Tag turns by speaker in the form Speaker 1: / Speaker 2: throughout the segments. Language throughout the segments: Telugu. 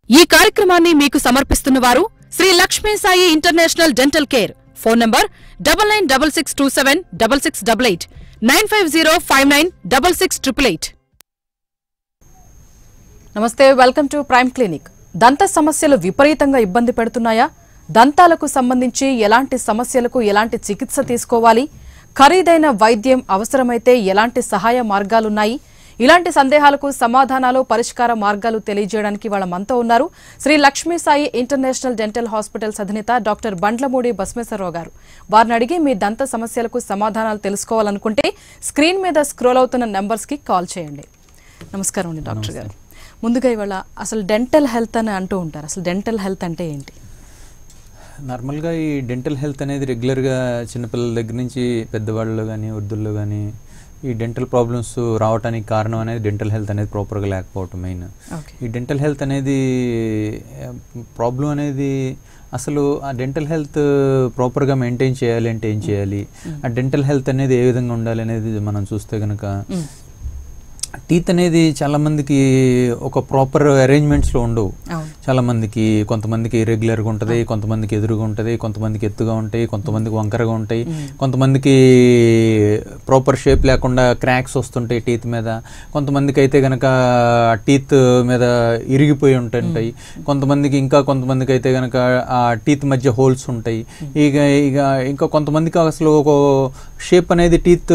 Speaker 1: ఈ కార్యక్రమాన్ని మీకు సమర్పిస్తున్న వారు Shri Lakshmi Sai international dental care phone number double nine double six two seven double six double eight nine five zero five nine double six triple eight నమస్తే వెల్కమ్ టు ప్రైమ్ క్లినిక్ దంత సమస్యలు విపరీతంగా ఇబ్బంది పెడుతున్నాయా దంతాలకు సంబంధించి ఎలాంటి సమస్యలకు ఎలాంటి చికిత్స తీసుకోవాలి ఖరీదైన వైద్యం అవసరమైతే ఎలాంటి సహాయ మార్గాలున్నాయి ఇలాంటి సందేహాలకు సమాధానాలు పరిష్కార మార్గాలు తెలియజేయడానికి వాళ్ళ మనతో ఉన్నారు Shri Lakshmi Sai international dental hospitals అధినేత డాక్టర్ బండ్లమూడి బస్మేశ్వరరావు గారు వారిని అడిగి మీ దంత సమస్యలకు సమాధానాలు తెలుసుకోవాలనుకుంటే స్క్రీన్ మీద స్క్రోల్ అవుతున్న నెంబర్స్ కి కాల్ చేయండి నమస్కారం అండి డాక్టర్ గారు ముందుగా ఇవాళ అసలు డెంటల్ హెల్త్ అని అంటూ ఉంటారు అసలు డెంటల్ హెల్త్ అంటే ఏంటి
Speaker 2: నార్మల్గా ఈ డెంటల్ హెల్త్ అనేది రెగ్యులర్గా చిన్నపిల్లల దగ్గర నుంచి పెద్దవాళ్ళు కానీ వృద్ధుల్లో కానీ ఈ డెంటల్ ప్రాబ్లమ్స్ రావడానికి కారణం అనేది డెంటల్ హెల్త్ అనేది ప్రాపర్గా లేకపోవటం మెయిన్
Speaker 1: ఓకే
Speaker 2: ఈ డెంటల్ హెల్త్ అనేది ప్రాబ్లం అనేది అసలు ఆ డెంటల్ హెల్త్ ప్రాపర్గా మెయింటైన్ చేయాలి అంటే ఏం చేయాలి ఆ డెంటల్ హెల్త్ అనేది ఏ విధంగా ఉండాలి అనేది మనం చూస్తే కనుక టీత్ అనేది చాలా మందికి ఒక ప్రాపర్ అరేంజ్మెంట్స్లో ఉండవు
Speaker 1: అవును
Speaker 2: చాలా మందికి కొంతమందికి ఇరెగ్యులర్గా ఉంటుంది కొంతమందికి ఎదురుగా ఉంటుంది కొంతమందికి ఎత్తుగా ఉంటాయి కొంతమందికి వంకరగా ఉంటాయి కొంతమందికి ప్రాపర్ షేప్ లేకుండా క్రాక్స్ వస్తుంటాయి టీత్ మీద కొంతమందికి అయితే కనుక టీత్ మీద ఇరిగిపోయి ఉంటుంటాయి కొంతమందికి ఇంకా కొంతమందికి అయితే కనుక ఆ టీత్ మధ్య హోల్స్ ఉంటాయి ఇక ఇక ఇంకా కొంతమందికి అసలు ఒక షేప్ అనేది టీత్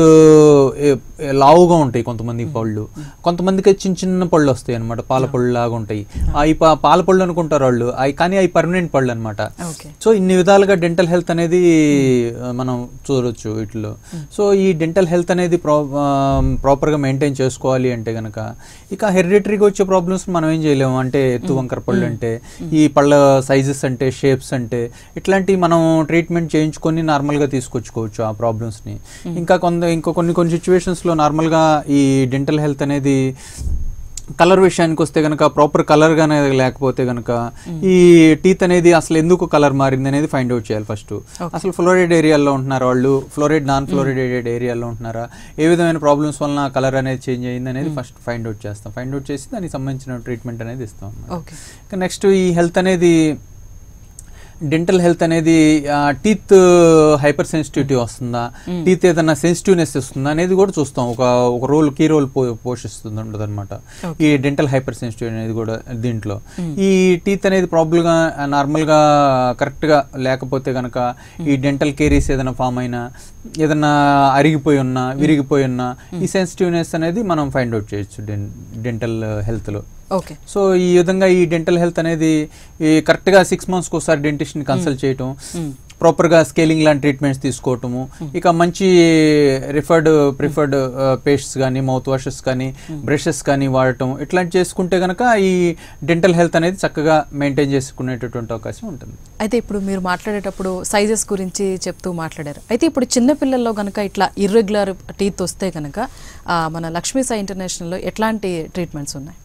Speaker 2: లావుగా ఉంటాయి కొంతమంది పళ్ళు కొంతమందికి చిన్న చిన్న పళ్ళు వస్తాయి అనమాట పాల పళ్ళు లాగా ఉంటాయి అవి పా- పాల పళ్ళు అనుకుంటారు వాళ్ళు అవి కానీ అవి పర్మనెంట్ పళ్ళు అనమాట
Speaker 1: ఓకే
Speaker 2: సో ఇన్ని విధాలుగా డెంటల్ హెల్త్ అనేది ఆ, మనం చూడొచ్చు వీటిలో సో ఈ డెంటల్ హెల్త్ అనేది ప్రా ప్రాపర్గా మెయింటైన్ చేసుకోవాలి అంటే కనుక ఇక హెరిడిటరీగా వచ్చే ప్రాబ్లమ్స్ మనం ఏం చేయలేము అంటే ఎత్తు వంకర పళ్ళు అంటే ఈ పళ్ళ సైజెస్ అంటే షేప్స్ అంటే ఇట్లాంటివి మనం ట్రీట్మెంట్ చేయించుకొని నార్మల్గా తీసుకొచ్చుకోవచ్చు ఆ ప్రాబ్లమ్స్ని ఇంకా కొంత ఇంకా కొన్ని కొన్ని సిచ్యువేషన్స్లో నార్మల్గా ఈ డెంటల్ హెల్త్ అనేది కలర్ విషయానికి వస్తే కనుక ప్రాపర్ కలర్ గానే లేకపోతే కనుక ఈ టీత్ అనేది అసలు ఎందుకు కలర్ మారింది అనేది ఫైండ్ అవుట్ చేయాలి ఫస్ట్ అసలు ఫ్లోరైడ్ ఏరియాలో ఉంటున్నారు వాళ్ళు ఫ్లోరైడ్ నాన్ ఫ్లోరైడెడ్ ఏరియాలో ఉంటున్నారా ఏ విధమైన ప్రాబ్లమ్స్ వలన కలర్ అనేది చేంజ్ అయింది అనేది ఫస్ట్ ఫైండ్ అవుట్ చేస్తాం ఫైండ్ అవుట్ చేసి దానికి సంబంధించిన ట్రీట్మెంట్ అనేది ఇస్తాం అన్నమాట.
Speaker 1: ఓకే
Speaker 2: ఇంకా నెక్స్ట్ ఈ హెల్త్ అనేది డెంటల్ హెల్త్ అనేది టీత్ హైపర్ సెన్సిటివిటీ వస్తుందా టీత్ ఏదైనా సెన్సిటివ్నెస్ వస్తుందా అనేది కూడా చూస్తాం ఒక ఒక రోల్ కీ రోల్ పోషిస్తుంది ఉండదు అనమాట ఈ డెంటల్ హైపర్ సెన్సిటివ్ అనేది కూడా దీంట్లో ఈ టీత్ అనేది ప్రాబ్లంగా నార్మల్గా కరెక్ట్గా లేకపోతే కనుక ఈ డెంటల్ కేరీస్ ఏదైనా ఫామ్ అయినా ఏదైనా అరిగిపోయి ఉన్నా విరిగిపోయి ఉన్నా ఈ సెన్సిటివ్నెస్ అనేది మనం ఫైండ్ అవుట్ చేయొచ్చు డెంటల్ హెల్త్లో
Speaker 1: ఓకే
Speaker 2: సో ఈ విధంగా ఈ డెంటల్ హెల్త్ అనేది ఈ కరెక్ట్గా సిక్స్ మంత్స్కి ఒకసారి డెంటిస్ట్ని కన్సల్ట్ చేయటం ప్రాపర్గా స్కేలింగ్ లాంటి ట్రీట్మెంట్స్ తీసుకోవటము ఇక మంచి రిఫర్డ్ ప్రిఫర్డ్ పేస్ట్స్ కానీ మౌత్ వాషెస్ కానీ బ్రషెస్ కానీ వాడటం ఇట్లాంటి చేసుకుంటే కనుక ఈ డెంటల్ హెల్త్ అనేది చక్కగా మెయింటైన్ చేసుకునేటటువంటి అవకాశం ఉంటుంది
Speaker 1: అయితే ఇప్పుడు మీరు మాట్లాడేటప్పుడు సైజెస్ గురించి చెప్తూ మాట్లాడారు అయితే ఇప్పుడు చిన్న పిల్లల్లో గనక ఇట్లా ఇర్రెగ్యులర్ టీత్ వస్తే గనక ఆ, మన లక్ష్మీ సాయి ఇంటర్నేషనల్లో ఎట్లాంటి ట్రీట్మెంట్స్ ఉన్నాయి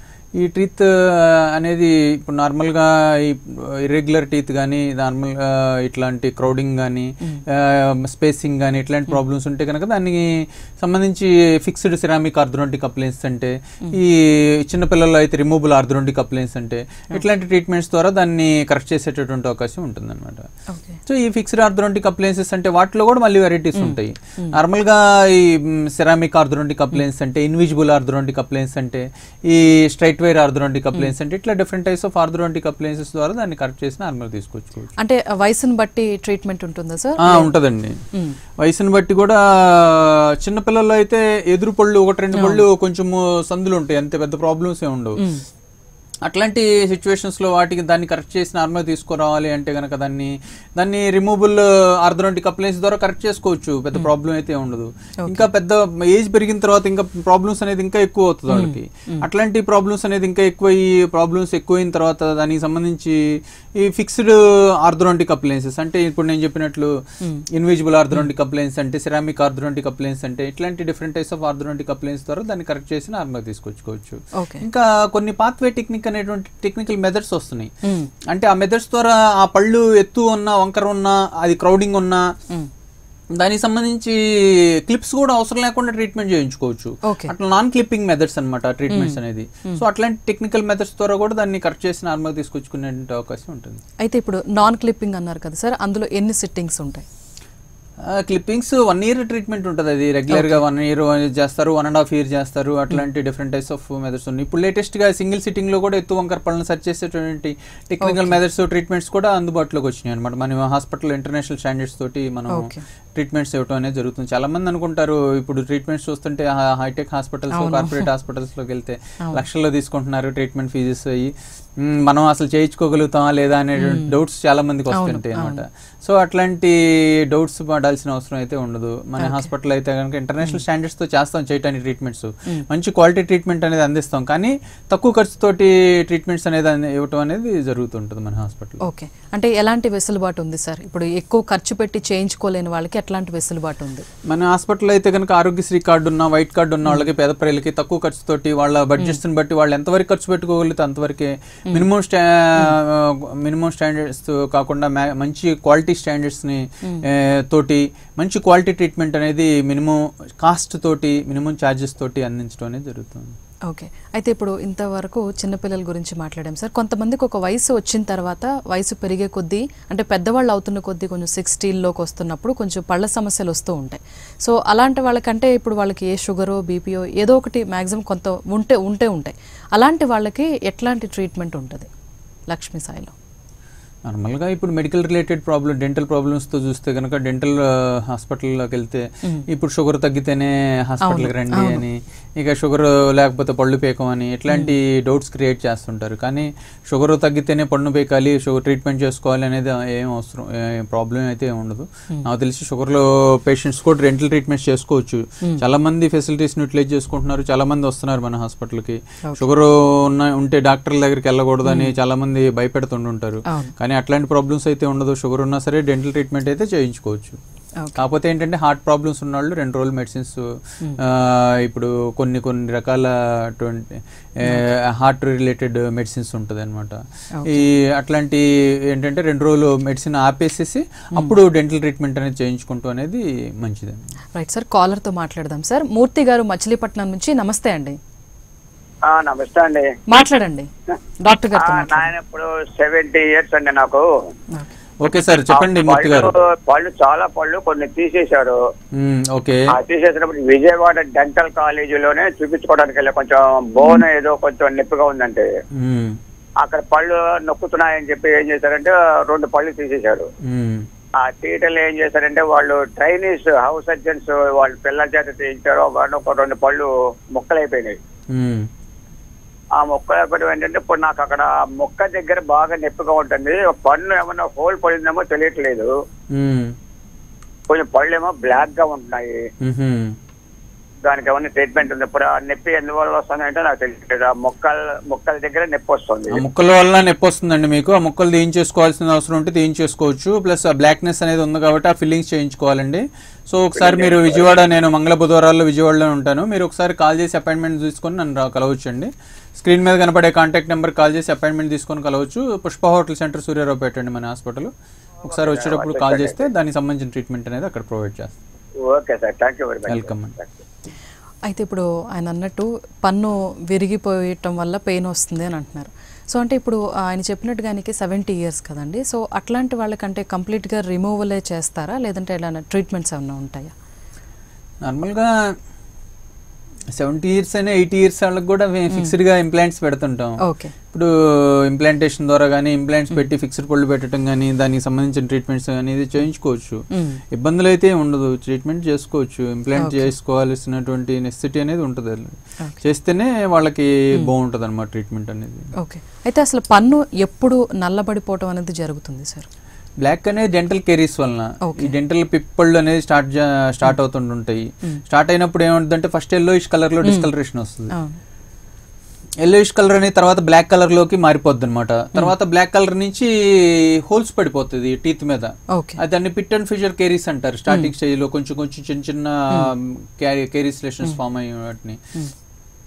Speaker 2: ఈ టీత్ అనేది ఇప్పుడు నార్మల్గా ఈ ఇర్రెగ్యులర్ టీత్ కానీ నార్మల్గా ఇట్లాంటి క్రౌడింగ్ కానీ స్పేసింగ్ కానీ ఇట్లాంటి ప్రాబ్లమ్స్ ఉంటే కనుక దానికి సంబంధించి ఫిక్స్డ్ సిరామిక్ ఆర్థోడోంటిక్ అప్లయన్స్ అంటే ఈ చిన్న పిల్లల్లో అయితే రిమూవబుల్ ఆర్థోడోంటిక్ అప్లయన్స్ అంటే ఇట్లాంటి ట్రీట్మెంట్స్ ద్వారా దాన్ని కరెక్ట్ చేసేటటువంటి అవకాశం ఉంటుందన్నమాట
Speaker 1: ఓకే
Speaker 2: సో ఈ ఫిక్స్డ్ ఆర్థోడోంటిక్ అప్లయన్సెస్ అంటే వాటిలో కూడా మళ్ళీ వెరైటీస్ ఉంటాయి నార్మల్ గా ఈ సెరామిక్ ఆర్థోడోంటిక్ అప్లయన్స్ అంటే ఇన్విజిబుల్ ఆర్థోడోంటిక్ అప్లయన్స్ అంటే ఈ స్ట్రైట్ వైర్ ఆర్థోడోంటిక్ అప్లయన్స్ అంటే ఇట్లా different types of orthodontic appliances ద్వారా దాన్ని కరెక్ట్ చేసి నార్మల్ తీసుకొచ్చుకోవచ్చు
Speaker 1: అంటే వయసును బట్టి ట్రీట్మెంట్ ఉంటుందా సార్
Speaker 2: ఆ, ఉంటదండి వయసుని బట్టి కూడా చిన్నపిల్లల్లో అయితే ఎదురు పళ్ళు ఒకటి రెండు పళ్ళు కొంచెము సందులు ఉంటాయి అంతే పెద్ద ప్రాబ్లమ్స్ ఏ ఉండవు అట్లాంటి సిచ్యువేషన్స్ లో వాటికి దాన్ని కరెక్ట్ చేసి నార్మల్ తీసుకురావాలి అంటే గనక దాన్ని దాన్ని రిమూవబుల్ ఆర్థోడోంటిక్ అప్లయన్స్ ద్వారా కరెక్ట్ చేసుకోవచ్చు పెద్ద ప్రాబ్లం అయితే ఉండదు ఇంకా పెద్ద ఏజ్ పెరిగిన తర్వాత ఇంకా ప్రాబ్లమ్స్ అనేది ఇంకా ఎక్కువ అవుతుంది వాళ్ళకి అట్లాంటి ప్రాబ్లమ్స్ అనేది ఇంకా ఎక్కువ ఈ ప్రాబ్లమ్స్ ఎక్కువైన తర్వాత దానికి సంబంధించి ఈ ఫిక్స్డ్ ఆర్థోడోంటిక్ అప్లయన్సెస్ అంటే ఇప్పుడు నేను చెప్పినట్లు ఇన్విజిబుల్ ఆర్థోడోంటిక్ అప్లయన్స్ అంటే సిరామిక్ ఆర్థోడోంటిక్ అప్లయన్స్ అంటే ఇట్లాంటి different types of orthodontic appliance ద్వారా దాన్ని కరెక్ట్ చేసి నార్మల్ తీసుకొచ్చుకోవచ్చు
Speaker 1: ఓకే
Speaker 2: ఇంకా కొన్ని పాత్వే టెక్నిక్ అనేటువంటి టెక్నికల్ మెథడ్స్ వస్తున్నాయి అంటే ఆ మెథడ్స్ ద్వారా ఆ పళ్ళు ఎత్తు ఉన్నా వంకర ఉన్నా అది క్రౌడింగ్ ఉన్నా దానికి సంబంధించి క్లిప్స్ కూడా అవసరం లేకుండా ట్రీట్మెంట్ చేయించుకోవచ్చు
Speaker 1: Okay.
Speaker 2: అట్లా నాన్ క్లిప్పింగ్ మెథడ్స్ అనమాట ట్రీట్మెంట్స్ అనేది సో అట్లాంటి టెక్నికల్ మెథడ్స్ ద్వారా కూడా దాన్ని కరెక్ట్ చేసి నార్మల్ తీసుకొచ్చుకునే అవకాశం ఉంటుంది
Speaker 1: అయితే ఇప్పుడు నాన్ క్లిప్పింగ్ అన్నారు కదా సార్ అందులో ఎన్ని సిట్టింగ్స్ ఉంటాయి
Speaker 2: క్లిప్పింగ్స్ వన్ ఇయర్ ట్రీట్మెంట్ ఉంటుంది అది రెగ్యులర్ గా వన్ ఇయర్ చేస్తారు వన్ అండ్ హాఫ్ ఇయర్ చేస్తారు అట్లాంటి డిఫరెంట్ టైప్స్ ఆఫ్ మెథడ్స్ ఉన్నాయి ఇప్పుడు లేటెస్ట్ గా సింగిల్ సిట్టింగ్ లో కూడా ఎత్తు వంకర పళ్ళని సెర్చ్ చేసేటువంటి టెక్నికల్ మెథడ్స్ ట్రీట్మెంట్స్ కూడా అందుబాటులోకి వచ్చినాయి అనమాట మన హాస్పిటల్ ఇంటర్నేషనల్ స్టాండర్డ్స్ తోటి మనం
Speaker 1: Okay.
Speaker 2: ట్రీట్మెంట్స్ ఇవ్వడం అనేది జరుగుతుంది చాలా మంది అనుకుంటారు ఇప్పుడు ట్రీట్మెంట్స్ చూస్తుంటే హైటెక్ హాస్పిటల్స్ కార్పొరేట్ హాస్పిటల్స్ లోకి వెళ్తే లక్షల్లో తీసుకుంటున్నారు ట్రీట్మెంట్ ఫీజెస్ అయ్యి మ్, మనం అసలు చేయించుకోగలుగుతామా లేదా అనే డౌట్స్ చాలా మందికి వస్తుంటాయి అనమాట సో అట్లాంటి డౌట్స్ పడాల్సిన అవసరం అయితే ఉండదు మన హాస్పిటల్ అయితే కనుక ఇంటర్నేషనల్ స్టాండర్డ్స్ తో చేస్తాం చేయటానికి ట్రీట్మెంట్స్ మంచి క్వాలిటీ ట్రీట్మెంట్ అనేది అందిస్తాం కానీ తక్కువ ఖర్చుతోటి ట్రీట్మెంట్స్ అనేది అంది- ఇవ్వటం అనేది జరుగుతుంటుంది మన హాస్పిటల్
Speaker 1: ఓకే అంటే ఎలాంటి వెసులుబాటు ఉంది సార్ ఇప్పుడు ఎక్కువ ఖర్చు పెట్టి చేయించుకోలేని వాళ్ళకి ఎట్లాంటి వెసులుబాటు ఉంది
Speaker 2: మన హాస్పిటల్లో అయితే కనుక ఆరోగ్యశ్రీ కార్డు ఉన్న వైట్ కార్డు ఉన్న వాళ్ళకి పేద ప్రజలకి తక్కువ ఖర్చుతోటి వాళ్ళ బడ్జెట్స్ ని బట్టి వాళ్ళు ఎంతవరకు ఖర్చు పెట్టుకోగలిగితే అంతవరకే మినిమం స్టా మినిమం స్టాండర్డ్స్ కాకుండా మ్యా- మంచి క్వాలిటీ స్టాండర్డ్స్ ని ఏ, తోటి మంచి క్వాలిటీ ట్రీట్మెంట్ అనేది మినిమం కాస్ట్ తోటి మినిమం ఛార్జెస్ తోటి అందించడం అనేది జరుగుతుంది
Speaker 1: ఓకే అయితే ఇప్పుడు ఇంతవరకు చిన్నపిల్లల గురించి మాట్లాడాం సార్ కొంతమందికి ఒక వయసు వచ్చిన తర్వాత వయసు పెరిగే కొద్దీ అంటే పెద్దవాళ్ళు అవుతున్న కొద్దీ కొంచెం సిక్స్టీన్లోకి వస్తున్నప్పుడు కొంచెం పళ్ళ సమస్యలు వస్తూ ఉంటాయి సో అలాంటి వాళ్ళకంటే ఇప్పుడు వాళ్ళకి ఏ షుగరో బీపీఓ ఏదో ఒకటి మ్యాక్సిమం కొంత ఉంటే ఉంటే ఉంటాయి అలాంటి వాళ్ళకి ఎట్లాంటి ట్రీట్మెంట్ ఉంటుంది లక్ష్మీ సాయిలో
Speaker 2: నార్మల్గా ఇప్పుడు మెడికల్ రిలేటెడ్ ప్రాబ్లమ్ డెంటల్ ప్రాబ్లమ్స్తో చూస్తే కనుక డెంటల్ హాస్పిటల్లోకి వెళ్తే ఇప్పుడు షుగర్ తగ్గితేనే హాస్పిటల్కి రండి అని ఇక షుగర్ లేకపోతే పళ్ళు పీకం అని ఇట్లాంటి డౌట్స్ క్రియేట్ చేస్తుంటారు కానీ షుగర్ తగ్గితేనే పన్ను పీకాలి షుగర్ ట్రీట్మెంట్ చేసుకోవాలి అనేది ఏం అవసరం ప్రాబ్లం అయితే ఏం ఉండదు నాకు తెలిసి షుగర్లో పేషెంట్స్ కూడా డెంటల్ ట్రీట్మెంట్స్ చేసుకోవచ్చు చాలా మంది ఫెసిలిటీస్ యూటిలైజ్ చేసుకుంటున్నారు చాలా మంది వస్తున్నారు మన హాస్పిటల్కి షుగర్ ఉన్న ఉంటే డాక్టర్ల దగ్గరికి వెళ్ళకూడదని చాలా మంది భయపెడుతుంటుంటారు
Speaker 1: అవును.
Speaker 2: కానీ అట్లాంటి ప్రాబ్లమ్స్ అయితే ఉండదు షుగర్ ఉన్నా సరే డెంటల్ ట్రీట్మెంట్ అయితే చేయించుకోవచ్చు
Speaker 1: ఓకే
Speaker 2: కాకపోతే ఏంటంటే హార్ట్ ప్రాబ్లమ్స్ ఉన్న వాళ్ళు రెండు రోజులు మెడిసిన్స్ ఇప్పుడు కొన్ని కొన్ని రకాల హార్ట్ రిలేటెడ్ మెడిసిన్స్ ఉంటుంది అనమాట ఈ అట్లాంటి ఏంటంటే రెండు రోజులు మెడిసిన్ ఆపేసేసి అప్పుడు డెంటల్ ట్రీట్మెంట్ అనేది చేయించుకుంటూ అనేది మంచిది
Speaker 1: రైట్ సార్ కాలర్తో మాట్లాడదాం సార్ మూర్తి గారు మచిలీపట్నం నుంచి నమస్తే అండి
Speaker 3: ఆ, నమస్తే అండి
Speaker 1: మాట్లాడండి డాక్టర్
Speaker 3: ఆ,
Speaker 1: గారితో మాట్లాడండి
Speaker 3: నాయన ఇప్పుడు సెవెంటీ ఇయర్స్ అండి నాకు
Speaker 1: ఓకే.
Speaker 2: ఓకే సార్ చెప్పండి మూర్తి గారు
Speaker 3: పళ్ళు పళ్ళు చాలా పళ్ళు కొన్ని తీసేశారు
Speaker 2: మ్మ్, ఓకే
Speaker 3: ఆ తీసేసినప్పుడు విజయవాడ డెంటల్ కాలేజీలోనే చూపించుకోవడానికి వెళ్ళి కొంచెం బోన్ ఏదో కొంచెం నొప్పిగా ఉందంటే
Speaker 2: మ్మ్,
Speaker 3: అక్కడ పళ్ళు నొక్కుతున్నాయని చెప్పి ఏం చేశారంటే రెండు పళ్ళు తీసేశారు
Speaker 2: మ్మ్,
Speaker 3: ఆ థియేటర్లో ఏం చేశారంటే వాళ్ళు ట్రైనీస్ హౌస్ సర్జన్స్ వాళ్ళు పిల్లల చేత తీయించారు ఒక ఒక రెండు పళ్ళు ముక్కలైపోయినాయి
Speaker 2: మ్మ్,
Speaker 3: ఆ మొక్క అయిపోవడం ఏంటంటే ఇప్పుడు నాకు అక్కడ మొక్క దగ్గర బాగా నొప్పిగా ఉంటుంది పన్ను ఏమన్నా హోల్ పడిందేమో తెలియట్లేదు
Speaker 2: మ్మ్,
Speaker 3: కొంచెం పళ్ళు ఏమో బ్లాక్ గా ఉంటున్నాయి
Speaker 2: మ్మ్.
Speaker 3: దానికి ఏమన్నా ట్రీట్మెంట్ ఉంది ఇప్పుడు ఆ నొప్పి ఎందువల్ల వస్తుందంటే నాకు తెలియట్లేదు ఆ మొక్కల మొక్కల దగ్గర నొప్పి వస్తుంది
Speaker 2: ఆ ముక్కల వల్ల నొప్పి వస్తుందండి మీకు ఆ ముక్కలు తీయించేసుకోవాల్సిన అవసరం ఉంటే తీయించేసుకోవచ్చు ప్లస్ ఆ బ్లాక్నెస్ అనేది ఉంది కాబట్టి ఆ ఫిల్లింగ్స్ చేయించుకోవాలండి సో ఒకసారి మీరు విజయవాడ నేను మంగళ బుధవారాల్లో విజయవాడలో ఉంటాను మీరు ఒకసారి కాల్ చేసి అపాయింట్మెంట్ తీసుకొని నన్ను రా- కలవచ్చు అండి స్క్రీన్ మీద కనపడే కాంటాక్ట్ నెంబర్ కాల్ చేసి అపాయింట్మెంట్ తీసుకొని కలవచ్చు పుష్ప హోటల్ సెంటర్ సూర్యారావు పెట్టండి మన హాస్పిటల్ ఒకసారి వచ్చేటప్పుడు కాల్ చేస్తే దానికి సంబంధించిన ట్రీట్మెంట్ అనేది అక్కడ ప్రొవైడ్ చేస్తాం
Speaker 3: okay sir thank you very much
Speaker 2: welcome అండి
Speaker 1: అయితే ఇప్పుడు ఆయన అన్నట్టు పన్ను విరిగిపోయటం వల్ల పెయిన్ వస్తుంది అని అంటున్నారు సో అంటే ఇప్పుడు ఆయన చెప్పినట్టుగా ఆయనకి సెవెంటీ ఇయర్స్ కదండి సో అట్లాంటి వాళ్ళకంటే కంప్లీట్గా రిమూవలే చేస్తారా లేదంటే ఏమైనా ట్రీట్మెంట్స్ ఏమైనా ఉంటాయా
Speaker 2: నార్మల్గా సెవెంటీ ఇయర్స్ అయినా ఎయిటీ ఇయర్స్ వాళ్ళకి కూడా ఫిక్స్డ్గా ఇంప్లాంట్స్ పెడుతుంటాం
Speaker 1: ఓకే
Speaker 2: ఇప్పుడు ఇంప్లాంటేషన్ ద్వారా కానీ ఇంప్లాంట్స్ పెట్టి ఫిక్స్డ్ పళ్ళు పెట్టడం కానీ దానికి సంబంధించిన ట్రీట్మెంట్స్ కానీ ఇది చేయించుకోవచ్చు
Speaker 1: మ్మ్.
Speaker 2: ఇబ్బందులు అయితే ఏం ఉండదు ట్రీట్మెంట్ చేసుకోవచ్చు ఇంప్లాంట్ చేసుకోవాల్సినటువంటి నెసిటీ అనేది ఉంటుంది
Speaker 1: Okay.
Speaker 2: చేస్తేనే వాళ్ళకి బాగుంటుంది అనమాట ట్రీట్మెంట్ అనేది
Speaker 1: ఓకే అయితే అసలు పన్ను ఎప్పుడు నల్లబడిపోవటం అనేది జరుగుతుంది సార్
Speaker 2: బ్లాక్ అనేది డెంటల్ కెరీస్ వలన
Speaker 1: Okay.
Speaker 2: ఈ డెంటల్ పిప్పళ్ళు అనేది స్టార్ట్ స్టార్ట్ అవుతుంటుంటాయి స్టార్ట్ అయినప్పుడు ఏముంటుందంటే ఫస్ట్ ఎల్లోయిష్ కలర్ లో డిస్కలరేషన్ వస్తుంది
Speaker 1: అవును
Speaker 2: ఎల్లోయిష్ కలర్ అనేది తర్వాత బ్లాక్ కలర్ లోకి మారిపోద్ది అనమాట తర్వాత బ్లాక్ కలర్ నుంచి హోల్స్ పడిపోతుంది టీత్ మీద
Speaker 1: ఓకే
Speaker 2: అది దాన్ని పిట్ అండ్ ఫిషర్ కేరీస్ అంటారు స్టార్టింగ్ స్టేజ్ లో కొంచెం కొంచెం చిన్న చిన్న కేరీస్ లెషన్స్ ఫామ్ అయ్యి వాటిని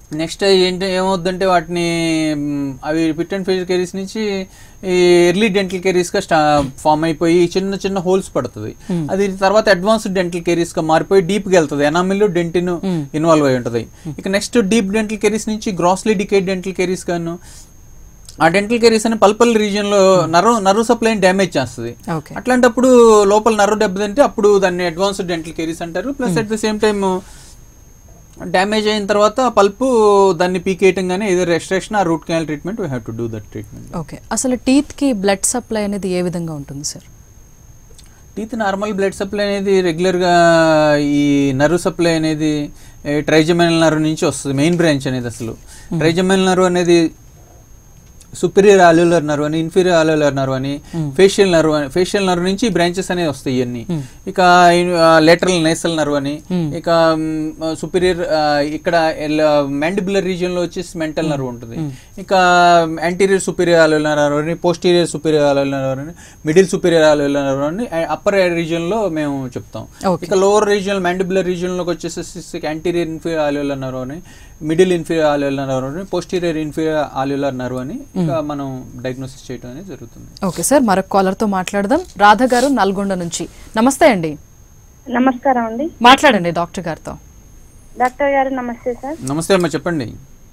Speaker 2: నెక్స్ట్ ఏంటి ఏమవుద్దంటే వాటిని మ్, అవి పిట్ అండ్ ఫేజ్ కెరీస్ నుంచి ఈ ఎర్లీ డెంటల్ కెరీస్ గా స్టా ఫామ్ అయిపోయి చిన్న చిన్న హోల్స్ పడుతుంది అది తర్వాత అడ్వాన్స్డ్ డెంటల్ కెరీస్ గా మారిపోయి డీప్ గా వెళ్తుంది ఎనామిల్ డెంటిన్ ఇన్వాల్వ్ అయి ఉంటుంది ఇక నెక్స్ట్ డీప్ డెంటల్ కెరీస్ నుంచి గ్రాస్లీ డికేట్ డెంటల్ కెరీస్ గాను ఆ డెంటల్ కెరీస్ అని పల్పల్ రీజియన్ లో నర్వ్ నర్వ్ సప్లైని డ్యామేజ్ చేస్తుంది
Speaker 1: ఓకే
Speaker 2: అట్లాంటప్పుడు లోపల నర్వ్ దెబ్బతింటే అప్పుడు దాన్ని అడ్వాన్స్డ్ డెంటల్ కెరీస్ అంటారు plus at the same time damage అయిన తర్వాత ఆ పల్పు దాన్ని పీకేయటం కానీ ఏదో రెస్ట్రేషన్ ఆ root canal treatment we have to do that treatment
Speaker 1: okay అసలు టీత్ కి బ్లడ్ సప్లై అనేది ఏ విధంగా ఉంటుంది sir
Speaker 2: teeth normal blood supply అనేది రెగ్యులర్గా ఈ నర్వ్ సప్లై అనేది ట్రైజమైనల్ నర్వ్ నుంచి వస్తుంది మెయిన్ బ్రాంచ్ అనేది అసలు ట్రైజమైనల్ నర్వ్ అనేది సుపీరియర్ ఆల్యులర్ నర్వ్ అని ఇన్ఫీరియర్ ఆల్యులర్ నర్వ్ అని ఫేషియల్ నర్వ్ అని ఫేషియల్ నర్వ్ నుంచి బ్రాంచెస్ అనేవి వస్తాయి ఇవన్నీ ఇక లేటరల్ నేసల్ నర్వ్ అని ఇక సుపీరియర్ ఇక్కడ మ్యాండిబులర్ రీజియన్ లో వచ్చేసి మెంటల్ నర్వ్ ఉంటుంది ఇక యాంటీరియర్ సుపీరియర్ ఆల్యులర్ నర్వ్ అని పోస్టీరియర్ సుపీరియర్ ఆల్యులర్ నర్వ్ అని మిడిల్ సుపీరియర్ ఆల్యులర్ నర్వ్ అని అప్పర్ రీజియన్ లో మేము చెప్తాం
Speaker 1: Okay.
Speaker 2: ఇక లోవర్ రీజియన్ మ్యాండిబులర్ రీజియన్ లోకి వచ్చేసి యాంటీరియర్ ఇన్ఫీరియర్ ఆల్యులర్ నర్వ్ అని మిడిల్ ఇన్ఫీరియర్ ఆల్యులర్ నర్వ్ అని పోస్టీరియర్ ఇన్ఫీరియర్ ఆల్యులర్ నర్వ్ అని ఇక మనం డయాగ్నోసిస్ చేయడం అనేది జరుగుతుంది
Speaker 1: ఓకే సార్ మరొక కాలర్ తో మాట్లాడదాం రాధ గారు నల్గొండ నుంచి నమస్తే అండి
Speaker 4: నమస్కారం అండి
Speaker 1: మాట్లాడండి డాక్టర్ గారితో
Speaker 4: డాక్టర్ గారు నమస్తే సార్
Speaker 2: నమస్తే అమ్మా చెప్పండి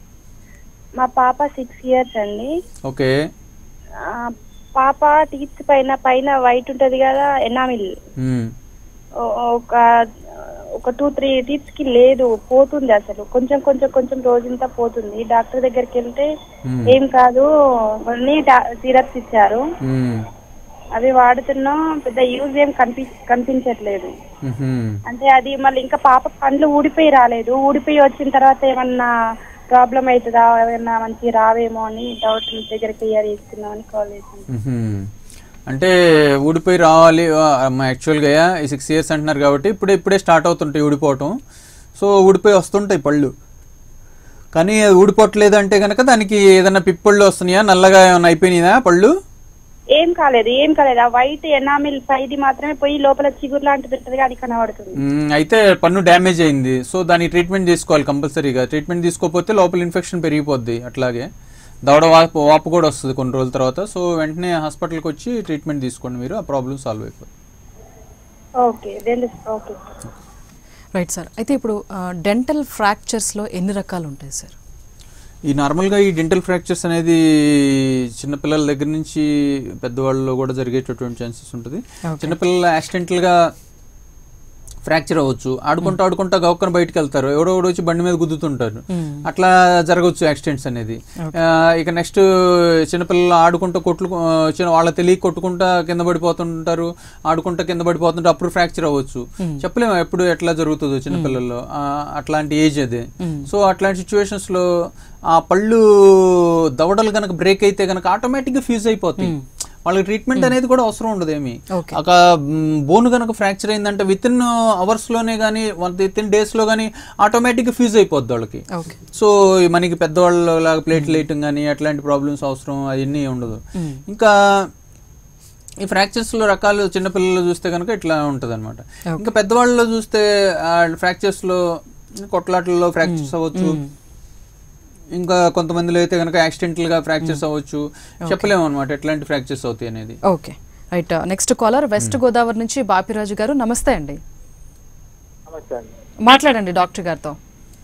Speaker 4: మా పాప సిక్స్ ఇయర్స్ అండి
Speaker 2: ఓకే
Speaker 4: ఆ, పాప టీత్ పైన పైన వైట్ ఉంటది కదా ఎనామిల్
Speaker 2: మ్మ్.
Speaker 4: ఓ- ఒక ఒక టూ త్రీ టీత్స్ కి లేదు పోతుంది అసలు కొంచెం కొంచెం కొంచెం రోజంతా పోతుంది డాక్టర్ దగ్గరికి వెళ్తే
Speaker 2: Hmm.
Speaker 4: ఏం కాదు కొన్ని సిరప్స్ ఇచ్చారు
Speaker 2: మ్మ్.
Speaker 4: అవి వాడుతున్నాం పెద్ద యూజ్ ఏం కనిపి కనిపించట్లేదు
Speaker 2: మ్మ్.
Speaker 4: అంటే అది మళ్ళీ ఇంకా పాప పండ్లు ఊడిపోయి రాలేదు ఊడిపోయి వచ్చిన తర్వాత ఏమన్నా ప్రాబ్లం అవుతుందా ఏమన్నా మంచి రావేమో అని డౌట్ మీ దగ్గర క్లియర్ చేస్తున్నాం అని కాల్ చేశాను
Speaker 2: మ్మ్. అంటే ఊడిపోయి రావాలి యాక్చువల్గా ఈ సిక్స్ ఇయర్స్ అంటున్నారు కాబట్టి ఇప్పుడే ఇప్పుడే స్టార్ట్ అవుతుంటాయి ఊడిపోవటం సో ఊడిపోయి వస్తుంటాయి పళ్ళు కానీ అది ఊడిపోవట్లేదు అంటే కనుక దానికి ఏదైనా పిప్పళ్ళు వస్తున్నాయా నల్లగా ఏమైనా అయిపోయినాయా పళ్ళు
Speaker 4: ఏం కాలేదు ఏం కాలేదు ఆ వైట్ ఎనామిల్ పైది మాత్రమే పోయి లోపల చిగురు లాంటిది ఉంటుంది అది కనబడుతుంది
Speaker 2: మ్మ్, అయితే పన్ను డ్యామేజ్ అయింది సో దానికి ట్రీట్మెంట్ తీసుకోవాలి కంపల్సరీగా ట్రీట్మెంట్ తీసుకోకపోతే లోపల ఇన్ఫెక్షన్ పెరిగిపోద్ది అట్లాగే దవడ వాపు వాపు కూడా వస్తుంది కొన్ని రోజుల తర్వాత సో వెంటనే హాస్పిటల్కి వచ్చి ట్రీట్మెంట్ తీసుకోండి మీరు ఆ ప్రాబ్లమ్ సాల్వ్ అయిపోతుంది
Speaker 4: okay then okay
Speaker 1: right sir అయితే ఇప్పుడు డెంటల్ ఫ్రాక్చర్స్లో ఎన్ని రకాలు ఉంటాయి సార్
Speaker 2: ఈ నార్మల్గా ఈ డెంటల్ ఫ్రాక్చర్స్ అనేది చిన్నపిల్లల దగ్గర నుంచి పెద్దవాళ్ళలో కూడా జరిగేటటువంటి ఛాన్సెస్ ఉంటుంది
Speaker 1: Okay.
Speaker 2: చిన్నపిల్లలు యాక్సిడెంటల్గా ఫ్రాక్చర్ అవ్వచ్చు ఆడుకుంటూ ఆడుకుంటా గౌక్కన బయటకు వెళ్తారు ఎవడో ఎవడో వచ్చి బండి మీద గుద్దుతుంటారు అట్లా జరగవచ్చు యాక్సిడెంట్స్ అనేది ఆ, ఇక నెక్స్ట్ చిన్నపిల్లలు ఆడుకుంటూ కొట్లు ఆ, చిన్న వాళ్ళ తెలియ కొట్టుకుంటా కింద పడిపోతుంటారు ఆడుకుంటా కింద పడిపోతుంటే అప్పుడు ఫ్రాక్చర్ అవ్వచ్చు చెప్పలేము ఎప్పుడు ఎట్లా జరుగుతుందో చిన్నపిల్లల్లో ఆ, అట్లాంటి ఏజ్ అది సో అట్లాంటి సిచ్యువేషన్స్ లో ఆ పళ్ళు దవడలు కనుక బ్రేక్ అయితే కనుక ఆటోమేటిక్ గా ఫ్యూజ్ అయిపోతాయి వాళ్ళకి ట్రీట్మెంట్ అనేది కూడా అవసరం ఉండదు ఏమి
Speaker 1: Okay.
Speaker 2: ఒక బోన్ కనుక ఫ్రాక్చర్ అయిందంటే విత్ ఇన్ అవర్స్ లోనే కానీ వన్ విత్ ఇన్ డేస్ లో కానీ ఆటోమేటిక్ గా ఫ్యూజ్ అయిపోద్ది వాళ్ళకి
Speaker 1: ఓకే
Speaker 2: సో ఈ మనకి పెద్దవాళ్ళ లాగా ప్లేట్ లేయటం కానీ అట్లాంటి ప్రాబ్లమ్స్ అవసరం అవన్నీ ఉండదు ఇంకా ఈ ఫ్రాక్చర్స్ లో రకాలు చిన్నపిల్లలు చూస్తే కనుక ఇట్లా ఉంటది అనమాట ఇంకా పెద్దవాళ్ళలో చూస్తే ఫ్రాక్చర్స్ లో కొట్లాటల్లో ఫ్రాక్చర్స్ అవ్వచ్చు ఇంకా కొంతమందిలో అయితే కనుక యాక్సిడెంటల్ గా ఫ్రాక్చర్స్ అవ్వచ్చు చెప్పలేము అనమాట ఎట్లాంటి ఫ్రాక్చర్స్ అవుతాయి అనేది
Speaker 1: okay right next caller west Godavari నుంచి బాపిరాజు గారు నమస్తే అండి
Speaker 5: నమస్తే అండి
Speaker 1: మాట్లాడండి డాక్టర్ గారితో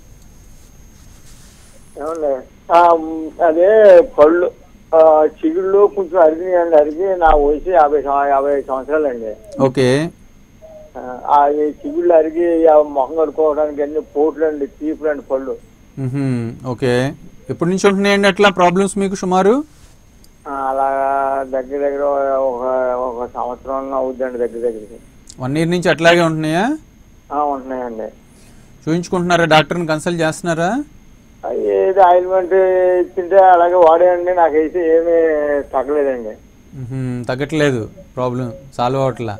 Speaker 5: ఏమండి ఆ, మ్, అదే పళ్ళు ఆ, చిగుళ్ళు కొంచెం అరిగినాయండి అరిగి నా వయసు యాభై సం- యాభై సంవత్సరాలండి
Speaker 2: ఓకే
Speaker 5: ఆ, ఆ ఈ చిగుళ్ళు అరిగి ఆ మొహం కడుక్కోవడానికి అన్ని పోట్లు అండి తీపులు అండి పళ్ళు
Speaker 2: ఓకే ఎప్పటి నుంచి ఉంటున్నాయండి అట్లా ప్రాబ్లమ్స్ మీకు సుమారు
Speaker 5: ఆ, అలా దగ్గర దగ్గర ఒక ఒక సంవత్సరం అవుద్దండి దగ్గర దగ్గరికి
Speaker 2: వన్ ఇయర్ నుంచి అట్లాగే ఉంటున్నాయా
Speaker 5: ఆ, ఉంటున్నాయండి
Speaker 2: చూయించుకుంటున్నారా డాక్టర్ని కన్సల్ట్ చేస్తున్నారా
Speaker 5: ఆ, ఏది ఆయిల్మెంట్ ఇచ్చింటే అలాగే వాడేయండి నాకైతే ఏమీ తగ్గలేదండి
Speaker 2: మ్మ్హ్మ్. తగ్గట్లేదు ప్రాబ్లం సాల్వ్ అవట్లా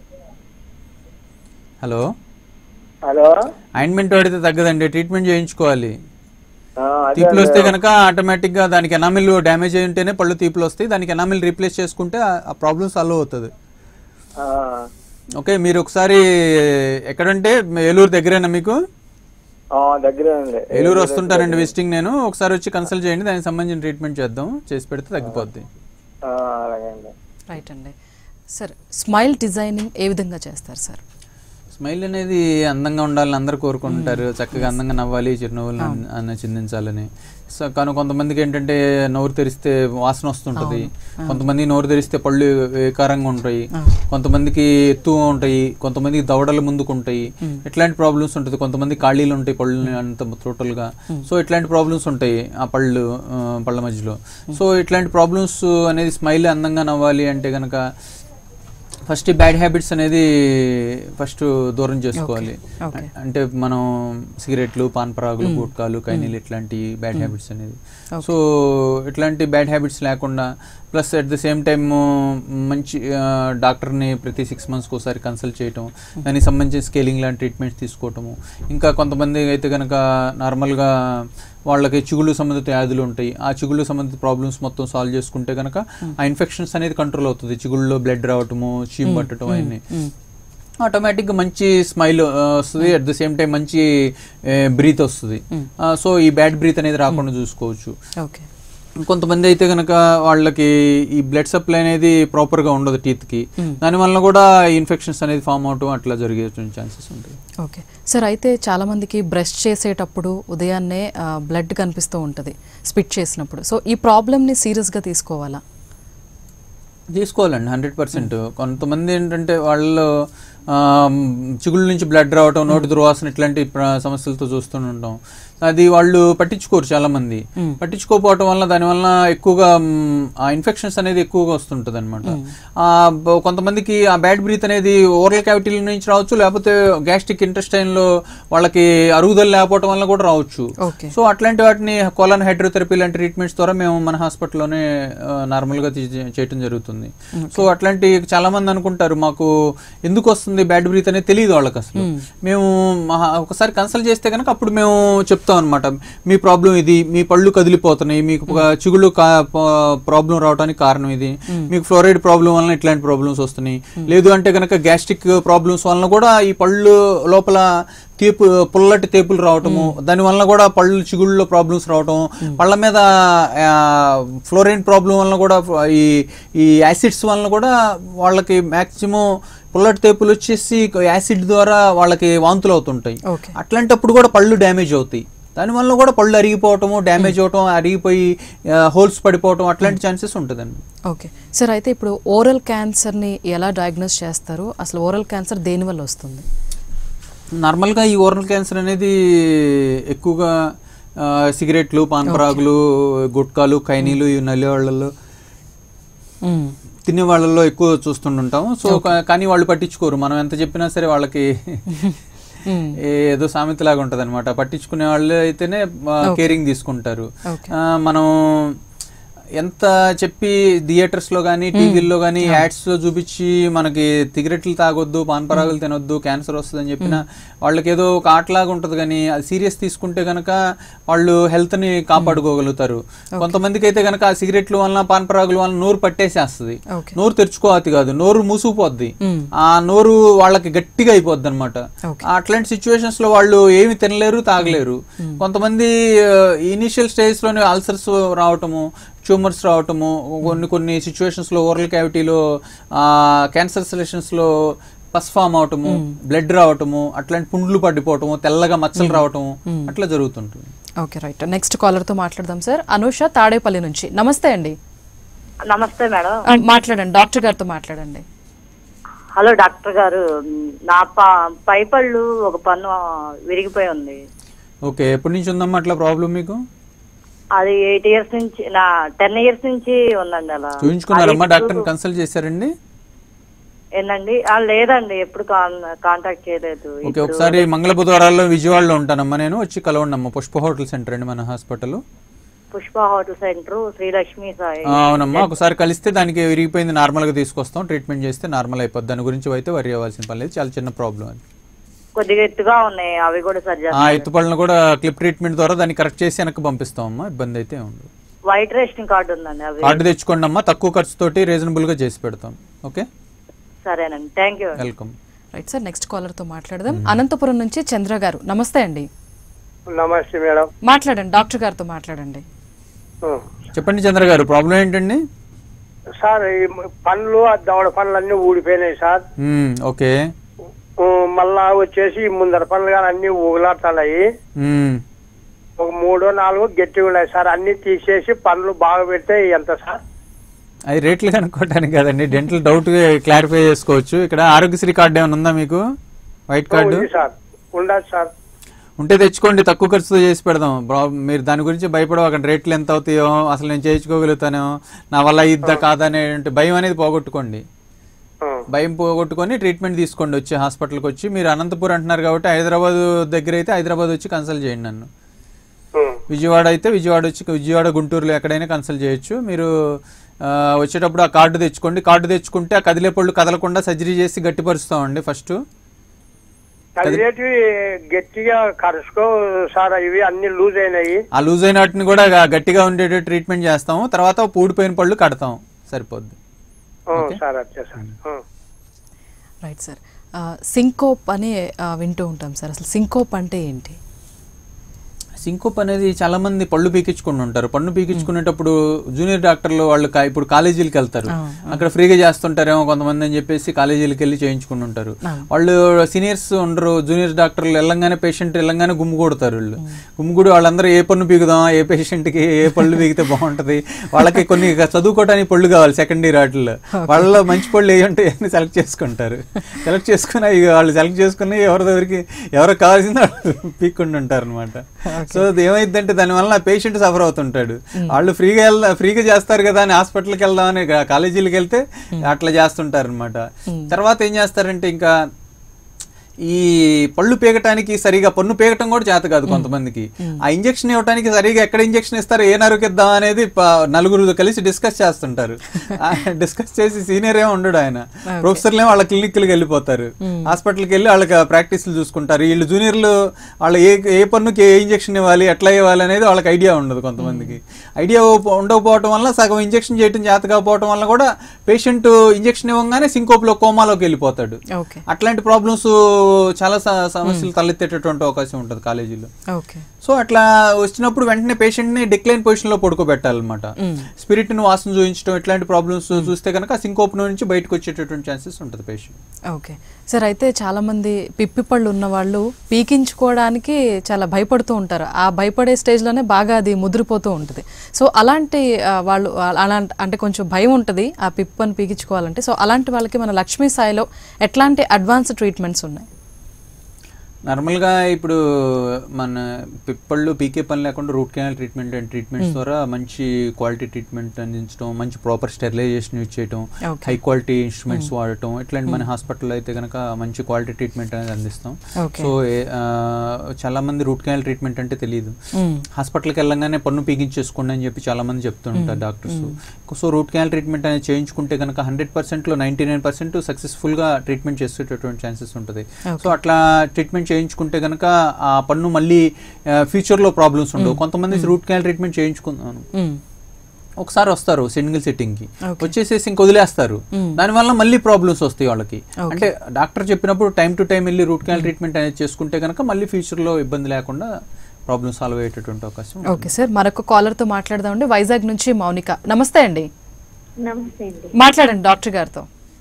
Speaker 2: హలో
Speaker 5: హలో
Speaker 2: ఆయింట్మెంట్ వాడితే తగ్గదండి ట్రీట్మెంట్ చేయించుకోవాలి
Speaker 5: ఆ, అదే
Speaker 2: తీపులు వస్తే
Speaker 5: అండి.
Speaker 2: కనుక ఆటోమేటిక్ గా దానికి ఎనామిల్ డ్యామేజ్ అయి ఉంటేనే పళ్ళు తీపులు వస్తాయి దానికి ఎనామిల్ రీప్లేస్ చేసుకుంటే ఆ- ఆ ప్రాబ్లం సాల్వ్ అవుతుంది
Speaker 5: ఆ,
Speaker 2: ఓకే మీరు ఒకసారి ఎక్కడంటే ఏలూరు దగ్గరేనా మీకు
Speaker 5: ఆ, దగ్గరే అండి
Speaker 2: ఏలూరు వస్తుంటారండి విజిటింగ్ నేను ఒకసారి వచ్చి కన్సల్ట్ చేయండి దానికి సంబంధించిన ట్రీట్మెంట్ చేద్దాం చేసి పెడితే తగ్గిపోద్ది
Speaker 5: ఆ, అలాగే అండి
Speaker 1: రైట్ అండి సార్ స్మైల్ డిజైనింగ్ ఏ విధంగా చేస్తారు సార్
Speaker 2: స్మైల్ అనేది అందంగా ఉండాలని అందరూ కోరుకుంటారు చక్కగా అందంగా నవ్వాలి చిరునవ్వులు అన్న చిందించాలని సో కానీ కొంతమందికి ఏంటంటే నోరు తెరిస్తే వాసన వస్తుంటది కొంతమంది నోరు తెరిస్తే పళ్ళు ఏకారంగా ఉంటాయి కొంతమందికి ఎత్తు ఉంటాయి కొంతమందికి దవడలు ముందుకు ఉంటాయి ఇట్లాంటి ప్రాబ్లమ్స్ ఉంటుంది కొంతమంది ఖాళీలు ఉంటాయి పళ్ళు అంత టోటల్ గా సో ఇట్లాంటి ప్రాబ్లమ్స్ ఉంటాయి ఆ పళ్ళు ఆ, పళ్ళ మధ్యలో సో ఇట్లాంటి ప్రాబ్లమ్స్ అనేది స్మైల్ అందంగా నవ్వాలి అంటే గనక ఫస్ట్ బ్యాడ్ హ్యాబిట్స్ అనేది ఫస్ట్ దూరం చేసుకోవాలి
Speaker 1: Okay.
Speaker 2: అంటే మనం సిగరెట్లు పాన్ పరాగులు గుట్కాలు కైనీలు ఇట్లాంటి బ్యాడ్ హ్యాబిట్స్ అనేది సో ఇట్లాంటి బ్యాడ్ హ్యాబిట్స్ లేకుండా plus at the same time మంచి ఆ, డాక్టర్ని ప్రతి సిక్స్ మంత్స్కి ఒకసారి కన్సల్ట్ చేయటం దానికి సంబంధించిన స్కేలింగ్ లాంటి ట్రీట్మెంట్స్ తీసుకోవటము ఇంకా కొంతమంది అయితే కనుక నార్మల్గా వాళ్ళకి చిగుళ్ళు సంబంధిత వ్యాధులు ఉంటాయి ఆ చిగుళ్ళు సంబంధిత ప్రాబ్లమ్స్ మొత్తం సాల్వ్ చేసుకుంటే కనుక ఆ ఇన్ఫెక్షన్స్ అనేది కంట్రోల్ అవుతుంది చిగుళ్ళలో బ్లడ్ రావటము చీమ్ పట్టడం అవన్నీ ఆటోమేటిక్గా మంచి స్మైల్ వస్తుంది అట్ ద సేమ్ టైం మంచి బ్రీత్ వస్తుంది సో ఈ బ్యాడ్ బ్రీత్ అనేది రాకుండా చూసుకోవచ్చు
Speaker 1: ఓకే
Speaker 2: కొంతమంది అయితే కనుక వాళ్ళకి ఈ బ్లడ్ సప్లై అనేది ప్రాపర్ గా ఉండదు టీత్ కి దానివల్ల కూడా ఇన్ఫెక్షన్స్ అనేది ఫామ్ అవటం అట్లా జరిగే ఛాన్సెస్ ఉంటాయి
Speaker 1: ఓకే సార్ అయితే చాలా మందికి బ్రష్ చేసేటప్పుడు ఉదయాన్నే బ్లడ్ కనిపిస్తూ ఉంటుంది స్పిట్ చేసినప్పుడు సో ఈ ప్రాబ్లమ్ని సీరియస్గా తీసుకోవాలా
Speaker 2: తీసుకోవాలండి హండ్రెడ్ పర్సెంట్ కొంతమంది ఏంటంటే వాళ్ళు ఆ, చిగుళ్ళ నుంచి బ్లడ్ రావటం నోటి దుర్వాసన ఇట్లాంటి ప్ర- సమస్యలతో చూస్తుంటాం అది వాళ్ళు పట్టించుకోరు చాలా మంది పట్టించుకోకపోవటం వల్ల దానివల్ల ఎక్కువగా మ్, ఆ ఇన్ఫెక్షన్స్ అనేది ఎక్కువగా వస్తుంటది అనమాట కొంతమందికి ఆ బ్యాడ్ బ్రీత్ అనేది ఓరల్ క్యావిటీల నుంచి రావచ్చు లేకపోతే గ్యాస్ట్రిక్ ఇంటెస్టైన్ లో వాళ్ళకి అరుగుదల లేకపోవటం వల్ల కూడా రావచ్చు
Speaker 1: ఓకే
Speaker 2: సో అట్లాంటి వాటిని కోలన్ హైడ్రోథెరపీ లాంటి ట్రీట్మెంట్స్ ద్వారా మేము మన హాస్పిటల్లోనే నార్మల్ గా తీ- చేయటం జరుగుతుంది సో అట్లాంటి చాలా మంది అనుకుంటారు మాకు ఎందుకు వస్తుంది బ్యాడ్ బ్రీత్ అనేది తెలియదు వాళ్ళకి అసలు మేము మహా- ఒకసారి కన్సల్ట్ చేస్తే కనుక అప్పుడు మేము చెప్తాం అనమాట మీ ప్రాబ్లం ఇది మీ పళ్ళు కదిలిపోతున్నాయి మీకు ఒక చిగుళ్ళు ప్రాబ్లం రావడానికి కారణం ఇది మీకు ఫ్లోరైడ్ ప్రాబ్లం వలన ఇట్లాంటి ప్రాబ్లమ్స్ వస్తున్నాయి లేదు అంటే కనుక గ్యాస్ట్రిక్ ప్రాబ్లమ్స్ వలన కూడా ఈ పళ్ళు లోపల తేపు పుల్లటి తేపులు రావటము దాని వలన కూడా పళ్ళు చిగుళ్ళలో ప్రాబ్లమ్స్ రావటం పళ్ళ మీద ఫ్లోరైన్ ప్రాబ్లం వలన కూడా ఈ ఈ యాసిడ్స్ వలన కూడా వాళ్ళకి మాక్సిమం పుల్లటి తేపులు వచ్చేసి యాసిడ్ ద్వారా వాళ్ళకి వాంతులు అవుతుంటాయి
Speaker 1: ఓకే
Speaker 2: అట్లాంటప్పుడు కూడా పళ్ళు డ్యామేజ్ అవుతాయి దానివల్ల కూడా పళ్ళు అరిగిపోవటము డ్యామేజ్ అవటం అరిగిపోయి హోల్స్ పడిపోవటం అట్లాంటి ఛాన్సెస్ ఉంటుందండి
Speaker 1: ఓకే సార్ అయితే ఇప్పుడు ఓరల్ క్యాన్సర్ని ఎలా డయాగ్నోస్ చేస్తారు అసలు ఓరల్ క్యాన్సర్ దేనివల్ల వస్తుంది
Speaker 2: నార్మల్గా ఈ ఓరల్ క్యాన్సర్ అనేది ఎక్కువగా ఆ, సిగరెట్లు పాన్ పరాగులు గుట్కాలు కైనీలు ఈ నల్లి వాళ్ళల్లో
Speaker 1: మ్మ్.
Speaker 2: తినే వాళ్ళల్లో ఎక్కువ చూస్తుంటాం సో కా- కానీ వాళ్ళు పట్టించుకోరు మనం ఎంత చెప్పినా సరే వాళ్ళకి
Speaker 1: మ్మ్.
Speaker 2: ఏదో సామెత లాగా ఉంటది అనమాట పట్టించుకునే వాళ్ళు అయితేనే కేరింగ్ తీసుకుంటారు
Speaker 1: Okay.
Speaker 2: ఆ, మనం ఎంత చెప్పి థియేటర్స్ లో కానీ టీవీల్లో కానీ యాడ్స్ లో చూపించి మనకి సిగరెట్లు తాగొద్దు పాన్ పరాగులు తినొద్దు క్యాన్సర్ వస్తుంది అని చెప్పిన వాళ్ళకి ఏదో ఒక ఆటలాగా ఉంటది కానీ అది సీరియస్ తీసుకుంటే గనక వాళ్ళు హెల్త్ ని కాపాడుకోగలుగుతారు కొంతమందికి అయితే గనక ఆ సిగరెట్లు వలన పాన్ పరాగుల వలన నోరు పట్టేసేస్తుంది
Speaker 1: ఓకే
Speaker 2: నోరు తెరుచుకోవాలి కాదు నోరు మూసుకుపోద్ది
Speaker 1: మ్మ్.
Speaker 2: ఆ నోరు వాళ్ళకి గట్టిగా అయిపోద్ది అనమాట
Speaker 1: Okay.
Speaker 2: అట్లాంటి సిచ్యువేషన్స్ లో వాళ్ళు ఏమి తినలేరు తాగలేరు కొంతమంది ఇనిషియల్ స్టేజ్ లోనే అల్సర్స్ రావటము ట్యూమర్స్ రావటము కొన్ని కొన్ని సిచ్యువేషన్స్ లో ఓరల్ క్యావిటీలో క్యాన్సర్ సెలెషన్స్ లో పస్ ఫామ్ అవటము బ్లడ్ రావటము అట్లాంటి పుండ్లు పడిపోవటము తెల్లగా మచ్చలు రావటము అట్లా జరుగుతుంటుంది
Speaker 1: ఓకే రైట్ నెక్స్ట్ కాలర్తో మాట్లాడదాం సార్ అనూష తాడేపల్లి నుంచి నమస్తే అండి
Speaker 6: నమస్తే మేడం
Speaker 1: ఆ, మాట్లాడండి డాక్టర్ గారితో మాట్లాడండి
Speaker 6: హలో డాక్టర్ గారు నా ప పై పళ్ళు ఒక పన్ను విరిగిపోయి ఉంది
Speaker 2: ఓకే ఎప్పటి నుంచి ఉందమ్మా అట్లా ప్రాబ్లం మీకు
Speaker 6: అది ఎయిట్ ఇయర్స్ నుంచి నా టెన్ ఇయర్స్ నుంచి ఉందండి అలా
Speaker 2: చూపించుకున్నారమ్మా
Speaker 6: అది
Speaker 2: డాక్టర్ని
Speaker 6: ఇప్పుడు-
Speaker 2: కన్సల్ట్ చేశారండి
Speaker 6: ఏందండి ఆ, లేదండి ఎప్పుడు కాంటాక్ట్ చేయలేదు
Speaker 2: ఓకే
Speaker 6: ఇప్పుడు
Speaker 2: ఒకసారి మంగళ బుధవారాల్లో విజయవాడలో ఉంటానమ్మా నేను వచ్చి కలవండి అమ్మా పుష్ప హోటల్ సెంటర్ అండి మన hospital
Speaker 6: Pushpa hotel centre Srilakshmi Sai
Speaker 2: అవునమ్మా ఒకసారి కలిస్తే దానికి విరిగిపోయింది నార్మల్ గా తీసుకొస్తాం ట్రీట్మెంట్ చేస్తే నార్మల్ అయిపోద్ది దాని గురించి అయితే వరి అవ్వాల్సిన పని లేదు చాలా చిన్న ప్రాబ్లం అది
Speaker 6: కొద్దిగా ఎత్తుగా ఉన్నాయి అవి కూడా సరి
Speaker 2: ఆ ఎత్తుపళ్ళను కూడా క్లిప్ ట్రీట్మెంట్ ద్వారా దాన్ని కరెక్ట్ చేసి వెనక్కి పంపిస్తాం అమ్మా ఇబ్బంది అయితే ఉండదు
Speaker 6: వైట్ రేషన్ కార్డు ఉందండి అవి
Speaker 2: కార్డు తెచ్చుకోండి అమ్మా తక్కువ ఖర్చుతోటి రీజనబుల్ గా చేసి పెడతాం ఓకే
Speaker 6: సరేనండి thank you
Speaker 2: welcome
Speaker 1: right sir next కాలర్తో మాట్లాడదాం అనంతపురం నుంచి చంద్ర గారు నమస్తే అండి
Speaker 7: నమస్తే మేడం
Speaker 1: మాట్లాడండి డాక్టర్ గారితో మాట్లాడండి
Speaker 2: చెప్పండి చంద్ర గారు ప్రాబ్లం ఏంటండి
Speaker 7: సార్ ఈ పండ్లు ఆ దవడ పండ్లు అన్ని ఊడిపోయినాయి సార్
Speaker 2: మ్మ్, ఓకే
Speaker 7: ఉమ్, మళ్ళా వచ్చేసి ఈ ముందర పండ్లు కానీ అన్ని ఊగులాడుతున్నాయి
Speaker 2: మ్మ్.
Speaker 7: ఒక మూడో నాలుగో గట్టిగా ఉన్నాయి సార్ అన్ని తీసేసి పండ్లు బాగా పెడితే ఎంత సార్
Speaker 2: అది రేట్లు కనుక్కోవటానికి కదండి డెంటల్ డౌట్ క్లారిఫై చేసుకోవచ్చు ఇక్కడ ఆరోగ్యశ్రీ కార్డు ఏమైనా ఉందా మీకు వైట్ కార్డు
Speaker 7: ఉంది సార్ ఉండదు సార్
Speaker 2: ఉంటే తెచ్చుకోండి తక్కువ ఖర్చుతో చేసి పెడదాం బ్రా- మీరు దాని గురించి భయపడవకండి రేట్లు ఎంత అవుతాయో అసలు నేను చేయించుకోగలుగుతానో నా వల్ల ఇద్దా కాదా అనే భయం అనేది పోగొట్టుకోండి
Speaker 7: ఆ,
Speaker 2: భయం పోగొట్టుకొని ట్రీట్మెంట్ తీసుకోండి వచ్చి హాస్పిటల్కి వచ్చి మీరు అనంతపూర్ అంటున్నారు కాబట్టి హైదరాబాద్ దగ్గర అయితే హైదరాబాద్ వచ్చి కన్సల్ట్ చేయండి నన్ను
Speaker 7: ఉమ్,
Speaker 2: విజయవాడ అయితే విజయవాడ వచ్చి విజయవాడ గుంటూరులో ఎక్కడైనా కన్సల్ట్ చేయొచ్చు మీరు ఆ, వచ్చేటప్పుడు ఆ కార్డు తెచ్చుకోండి కార్డు తెచ్చుకుంటే ఆ కదిలే పళ్ళు కదలకుండా సర్జరీ చేసి గట్టిపరుస్తామండి ఫస్ట్
Speaker 7: కదిలేటివి గట్టిగా కరుసుకో సార్ ఇవి అన్ని లూజ్ అయినాయి
Speaker 2: ఆ లూజ్ అయిన వాటిని కూడా గా- గట్టిగా ఉండేటట్టు ట్రీట్మెంట్ చేస్తాము తర్వాత పూడిపోయిన పళ్ళు కడతాం సరిపోద్ది
Speaker 7: ఆ,
Speaker 2: ఓకే.
Speaker 7: సార్ అచ్చా సార్ ఆ.
Speaker 1: రైట్ సార్ సింకోప్ అని ఆ, వింటూ ఉంటాం సార్ అసలు సింకోప్ అంటే ఏంటి
Speaker 2: సింకోప్ అనేది చాలా మంది పళ్ళు పీకించుకుని ఉంటారు పన్ను పీకించుకునేటప్పుడు జూనియర్ డాక్టర్లు వాళ్ళు కా- ఇప్పుడు కాలేజీలకు వెళ్తారు అక్కడ ఫ్రీగా చేస్తుంటారేమో కొంతమంది అని చెప్పేసి కాలేజీలకు వెళ్ళి చేయించుకుని ఉంటారు వాళ్ళు సీనియర్స్ ఉండరు జూనియర్ డాక్టర్లు వెళ్ళంగానే పేషెంట్ వెళ్ళంగానే గుమ్ము కొడతారు వీళ్ళు గుమ్ముగుడి వాళ్ళందరూ ఏ పన్ను పీకుదాం ఏ పేషెంట్కి ఏ పళ్ళు పీకితే బాగుంటది వాళ్ళకి కొన్ని చదువుకోవడానికి పళ్ళు కావాలి సెకండ్ ఇయర్ వాటిల్లో వాళ్ళలో మంచి పళ్ళు ఏ ఉంటాయి అని సెలెక్ట్ చేసుకుంటారు సెలెక్ట్ చేసుకుని ఇక వాళ్ళు సెలెక్ట్ చేసుకుని ఎవరి దగ్గరికి ఎవరికి కావాల్సిందో వాళ్ళు పీక్కుంటూ ఉంటారు అనమాట సో అది ఏమైందంటే దానివల్ల పేషెంట్ సఫర్ అవుతుంటాడు వాళ్ళు ఫ్రీగా వెళ్దా ఫ్రీగా చేస్తారు కదా అని హాస్పిటల్కి వెళ్దామని గా- కాలేజీలకు వెళ్తే అట్లా చేస్తుంటారు అనమాట తర్వాత ఏం చేస్తారంటే ఇంకా ఈ పళ్ళు పీకటానికి సరిగా పన్ను పీకటం కూడా చేత కాదు కొంతమందికి ఆ ఇంజెక్షన్ ఇవ్వడానికి సరిగా ఎక్కడ ఇంజెక్షన్ ఇస్తారు ఏ నరుకిద్దాం అనేది ప- నలుగురు కలిసి డిస్కస్ చేస్తుంటారు డిస్కస్ చేసి సీనియర్ ఏమో ఉండడు ఆయన ప్రొఫెసర్లు ఏమో వాళ్ళ క్లినిక్కి వెళ్ళిపోతారు హాస్పిటల్కి వెళ్ళి వాళ్ళకి ప్రాక్టీస్లు చూసుకుంటారు వీళ్ళు జూనియర్లు వాళ్ళు ఏ ఏ పన్నుకి ఏ ఇంజెక్షన్ ఇవ్వాలి ఎట్లా ఇవ్వాలి అనేది వాళ్ళకి ఐడియా ఉండదు కొంతమందికి ఐడియా ఉండకపోవటం వల్ల సగం ఇంజెక్షన్ చేయటం చేత కాకపోవటం వల్ల కూడా పేషెంట్ ఇంజెక్షన్ ఇవ్వగానే సింకోప్లో కోమాలోకి వెళ్ళిపోతాడు
Speaker 1: ఓకే
Speaker 2: అట్లాంటి ప్రాబ్లమ్స్ చాలా స- సమస్యలు తలెత్తేటటువంటి అవకాశం ఉంటుంది కాలేజీలో
Speaker 1: ఓకే
Speaker 2: సో అట్లా వచ్చినప్పుడు వెంటనే పేషెంట్ ని డిక్లైన్ పొజిషన్ లో పడుకోబెట్టాలన్నమాట స్పిరిట్ ని వాసన చూపించడం ఇట్లాంటి ప్రాబ్లమ్స్ చూస్తే కనుక సింకోప్ నుంచి బయటకు వచ్చేటటువంటి ఛాన్సెస్ ఉంటుంది పేషెంట్
Speaker 1: ఓకే సార్ అయితే చాలా మంది పిప్పి పళ్ళు ఉన్న వాళ్ళు పీకించుకోవడానికి చాలా భయపడుతూ ఉంటారు ఆ భయపడే స్టేజ్లోనే బాగా అది ముదిరిపోతూ ఉంటుంది సో అలాంటి ఆ, వాళ్ళు అలాంటి అంటే కొంచెం భయం ఉంటుంది ఆ పిప్పని పీకించుకోవాలంటే సో అలాంటి వాళ్ళకి మన లక్ష్మీ సాయిలో ఎట్లాంటి అడ్వాన్స్ ట్రీట్మెంట్స్ ఉన్నాయి
Speaker 2: నార్మల్గా ఇప్పుడు మన పిప్పళ్ళు పీకే పని లేకుండా root canal treatment and treatments ద్వారా మంచి క్వాలిటీ ట్రీట్మెంట్ అందించడం మంచి ప్రాపర్ స్టెరిలైజేషన్ యూజ్ చేయడం
Speaker 1: Okay.
Speaker 2: హై క్వాలిటీ ఇన్స్ట్రుమెంట్స్ వాడటం ఇట్లాంటి మన హాస్పిటల్లో అయితే కనుక మంచి క్వాలిటీ ట్రీట్మెంట్ అనేది అందిస్తాం
Speaker 1: Okay.
Speaker 2: సో ఏ- ఆ, చాలా మంది రూట్ కెనాల్ ట్రీట్మెంట్ అంటే తెలియదు
Speaker 1: మ్మ్.
Speaker 2: హాస్పిటల్కి వెళ్ళంగానే పన్ను పీకించేసుకోండి అని చెప్పి చాలా మంది చెప్తుంటారు doctors so root canal treatment అనేది చేయించుకుంటే కనుక హండ్రెడ్ పర్సెంట్లో నైంటీ నైన్ పర్సెంట్ సక్సెస్ఫుల్గా ట్రీట్మెంట్ చేసేటటువంటి ఛాన్సెస్ ఉంటుంది సో అట్లా ట్రీట్మెంట్ చేయించుకుంటే కనుక ఆ పన్ను మళ్ళీ ఫ్యూచర్లో ప్రాబ్లమ్స్ ఉండవు కొంతమంది రూట్ కెనాల్ ట్రీట్మెంట్ చేయించుకున్నాను
Speaker 1: మ్మ్.
Speaker 2: ఒకసారి వస్తారు సింగిల్ సిట్టింగ్ కి
Speaker 1: Okay.
Speaker 2: వచ్చేసేసి ఇంక వదిలేస్తారు దానివల్ల మళ్ళీ ప్రాబ్లమ్స్ వస్తాయి వాళ్ళకి
Speaker 1: Okay.
Speaker 2: అంటే డాక్టర్ చెప్పినప్పుడు టైం టు టైం వెళ్ళి రూట్ కెనాల్ ట్రీట్మెంట్ అనేది చేసుకుంటే కనుక మళ్ళీ ఫ్యూచర్ లో ఇబ్బంది లేకుండా ప్రాబ్లమ్ సాల్వ్ అయ్యేటటువంటి అవకాశం ఉంటుంది.
Speaker 1: ఓకే సార్ మరొక కాలర్తో మాట్లాడదామండి వైజాగ్ నుంచి మౌనిక నమస్తే అండి
Speaker 8: నమస్తే అండి
Speaker 1: మాట్లాడండి డాక్టర్ గారితో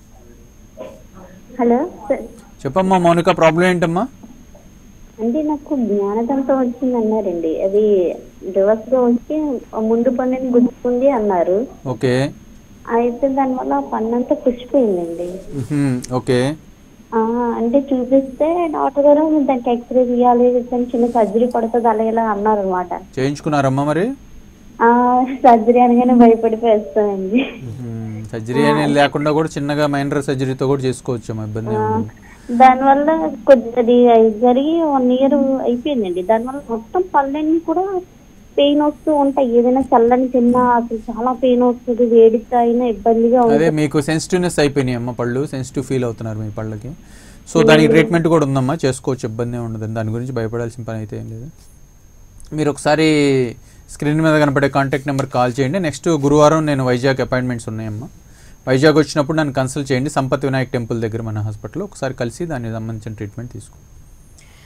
Speaker 8: హలో సార్
Speaker 2: చెప్పమ్మా మౌనిక ప్రాబ్లం ఏంటమ్మా
Speaker 8: అంటే నాకు జ్ఞానదంతం వచ్చింది అన్నారండి అది రివర్స్ గా వచ్చి ముందు పన్నుని గుద్దుకుంది అన్నారు
Speaker 2: ఓకే
Speaker 8: అయితే దానివల్ల ఆ పన్ను అంతా పుచ్చిపోయిందండి
Speaker 2: మ్హూ. ఓకే
Speaker 8: ఆ, అంటే చూపిస్తే డాక్టర్ గారు దానికి ఎక్స్రే తీయాలి దానికి చిన్న సర్జరీ పడుతుంది అలా ఇలా అన్నారు అనమాట
Speaker 2: చేయించుకున్నారమ్మా మరి
Speaker 8: సర్జరీ అనగానే భయపడిపోయేస్తానండి
Speaker 2: సర్జరీ అనేది లేకుండా కూడా చిన్నగా మైనర్ సర్జరీతో కూడా చేసుకోవచ్చు అమ్మా ఇబ్బంది ఏమి ఉండదు.
Speaker 8: దానివల్ల కొద్ది జరిగి వన్ ఇయర్ అయిపోయిందండి దానివల్ల మొత్తం పళ్ళన్నీ కూడా పెయిన్ వస్తూ ఉంటాయి ఏదైనా చల్లని తిన్నా అసలు చాలా పెయిన్ వస్తుంది వేడితో అయినా ఇబ్బందిగా
Speaker 2: అదే
Speaker 8: ఉంటుంది
Speaker 2: మీకు సెన్సిటివ్నెస్ అయిపోయినాయి అమ్మ పళ్ళు సెన్సిటివ్ ఫీల్ అవుతున్నారు మీ పళ్ళకి సో దానికి ట్రీట్మెంట్ కూడా ఉందమ్మా చేసుకోవచ్చు ఇబ్బంది ఉండదు దాని గురించి భయపడాల్సిన పని అయితే ఏం లేదు మీరు ఒకసారి స్క్రీన్ మీద కనపడే కాంటాక్ట్ నెంబర్ కాల్ చేయండి నెక్స్ట్ గురువారం నేను వైజాగ్ అపాయింట్మెంట్స్ ఉన్నాయమ్మా వైజాగ్ వచ్చినప్పుడు నన్ను కన్సల్ట్ చేయండి సంపత్ వినాయక్ టెంపుల్ దగ్గర మన హాస్పిటల్లో ఒకసారి కలిసి దానికి సంబంధించిన ట్రీట్మెంట్ తీసుకో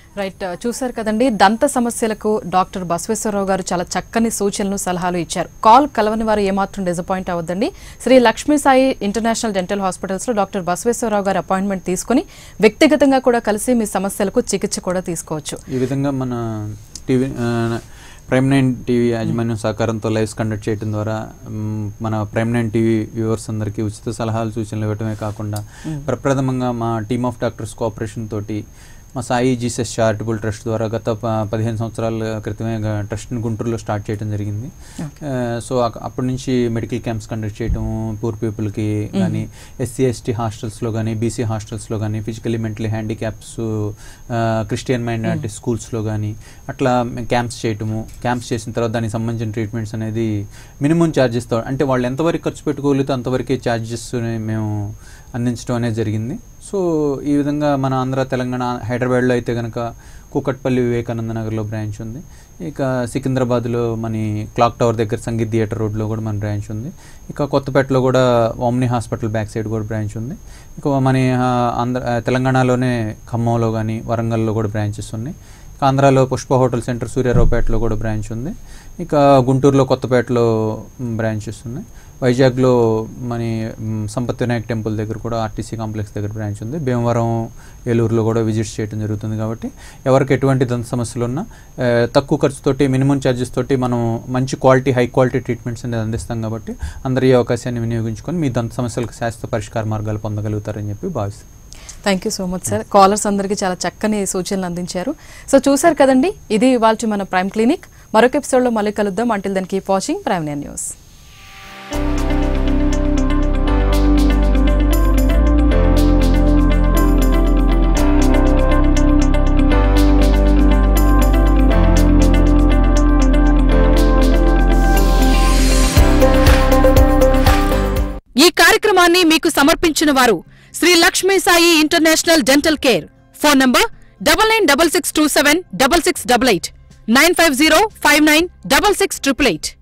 Speaker 1: రైట్ చూశారు కదండి దంత సమస్యలకు డాక్టర్ బసవేశ్వరరావు గారు చాలా చక్కని సూచనలు సలహాలు ఇచ్చారు కాల్ కలవని వారు ఏమాత్రం డిసప్పాయింట్ అవ్వద్దండి Shri Lakshmi Sai international dental hospitals లో డాక్టర్ బసవేశ్వరరావు గారు అపాయింట్మెంట్ తీసుకుని వ్యక్తిగతంగా కూడా కలిసి మీ సమస్యలకు చికిత్స కూడా తీసుకోవచ్చు
Speaker 2: ఈ విధంగా మన టీవీ ఆ, ప్రైమ్ నైన్ టీవీ యాజమాన్యం సహకారంతో లైవ్స్ కండక్ట్ చేయడం ద్వారా మ్, మన ప్రైమ్ నైన్ టీవీ వ్యూవర్స్ అందరికీ ఉచిత సలహాలు సూచనలు ఇవ్వటమే కాకుండా ప్రప్రథమంగా మా టీమ్ ఆఫ్ డాక్టర్స్ కోఆపరేషన్ తోటి మా సాయి జీసస్ చారిటబుల్ ట్రస్ట్ ద్వారా గత ప- పదిహేను సంవత్సరాల క్రితమే గ- ట్రస్ట్ని గుంటూరులో స్టార్ట్ చేయడం జరిగింది ఆ, సో అక- అప్పటి నుంచి మెడికల్ క్యాంప్స్ కండక్ట్ చేయడం పూర్ పీపుల్కి కానీ ఎస్సీ ఎస్టీ హాస్టల్స్లో కానీ బీసీ హాస్టల్స్లో కానీ physically mentally handicaps Christian minority స్కూల్స్లో కానీ అట్లా క్యాంప్స్ చేయటము క్యాంప్స్ చేసిన తర్వాత దానికి సంబంధించిన ట్రీట్మెంట్స్ అనేది మినిమం ఛార్జెస్తో అంటే వాళ్ళు ఎంతవరకు ఖర్చు పెట్టుకోగలిగితే అంతవరకే ఛార్జెస్ మేము అందించడం అనేది జరిగింది సో ఈ విధంగా మన ఆంధ్ర తెలంగాణ హైదరాబాద్లో అయితే కనుక కూకట్పల్లి వివేకానంద నగర్లో బ్రాంచ్ ఉంది ఇక సికింద్రాబాద్లో మన క్లాక్ టవర్ దగ్గర సంగీత్ థియేటర్ రోడ్లో కూడా మన బ్రాంచ్ ఉంది ఇక కొత్తపేటలో కూడా ఓమ్ని హాస్పిటల్ బ్యాక్ సైడ్ కూడా బ్రాంచ్ ఉంది ఇక మన ఆ, ఆంధ్ర ఆ, తెలంగాణలోనే ఖమ్మంలో కానీ వరంగల్లో కూడా బ్రాంచెస్ ఉన్నాయి ఇక ఆంధ్రాలో పుష్ప హోటల్ సెంటర్ సూర్యారావుపేటలో కూడా బ్రాంచ్ ఉంది ఇక గుంటూరులో కొత్తపేటలో మ్, బ్రాంచెస్ ఉన్నాయి వైజాగ్లో మన మ్, సంపత్ వినాయక్ టెంపుల్ దగ్గర కూడా ఆర్టీసీ కాంప్లెక్స్ దగ్గర బ్రాంచ్ ఉంది భీమవరం ఏలూరులో కూడా విజిట్స్ చేయడం జరుగుతుంది కాబట్టి ఎవరికి ఎటువంటి దంత సమస్యలు ఉన్నా ఆ, తక్కువ ఖర్చుతోటి మినిమం ఛార్జెస్ తోటి మనం మంచి క్వాలిటీ హై క్వాలిటీ ట్రీట్మెంట్స్ అనేది అందిస్తాం కాబట్టి అందరి ఈ అవకాశాన్ని వినియోగించుకొని మీ దంత సమస్యలకు శాశ్వత పరిష్కార మార్గాలు పొందగలుగుతారని చెప్పి భావిస్తాను
Speaker 1: thank you so much sir callers అందరికీ చాలా చక్కని సూచనలు అందించారు సో చూశారు కదండి ఇది ఇవాళ మన ప్రైమ్ క్లినిక్ మరొక ఎపిసోడ్లో మళ్ళీ కలుద్దాం until then keep watching Prime nine news ఈ కార్యక్రమాన్ని మీకు సమర్పించిన వారు Shri Lakshmi Sai international dental care phone number double nine double six two seven double six double eight nine five zero five nine double six triple eight